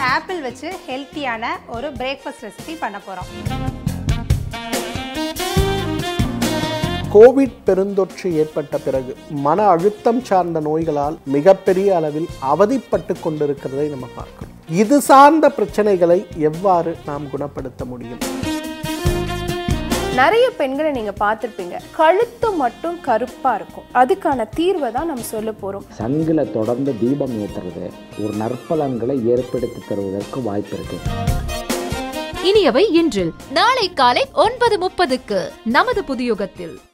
apple வச்சு ஹெல்த்தியான ஒரு பிரேக்ஃபாஸ்ட் ரெசிபி பண்ண போகிறோம் கோவிட் பெருந்தொற்று ஏற்பட்ட பிறகு மன அழுத்தம் சார்ந்த நோய்களால் மிகப்பெரிய அளவில் அவதிப்பட்டு கொண்டிருக்கிறதை நம்ம பார்க்கிறோம் இது சார்ந்த பிரச்சனைகளை எவ்வாறு நாம் குணப்படுத்த முடியும் நிறைய பெண்களை நீங்க பார்த்திருப்பீங்க கழுத்து மட்டும் கருப்பா இருக்கும் அதுக்கான தீர்வை தான் நம்ம சொல்ல போறோம் சங்கில தொடர்ந்து தீபம் ஏற்றுறது ஒரு நற்பலன்களை ஏற்படுத்தி தருவதற்கு வாய்ப்பு இருக்கு இனியவை இன்றில் நாளை காலை ஒன்பது முப்பதுக்கு நமது புதியுகத்தில்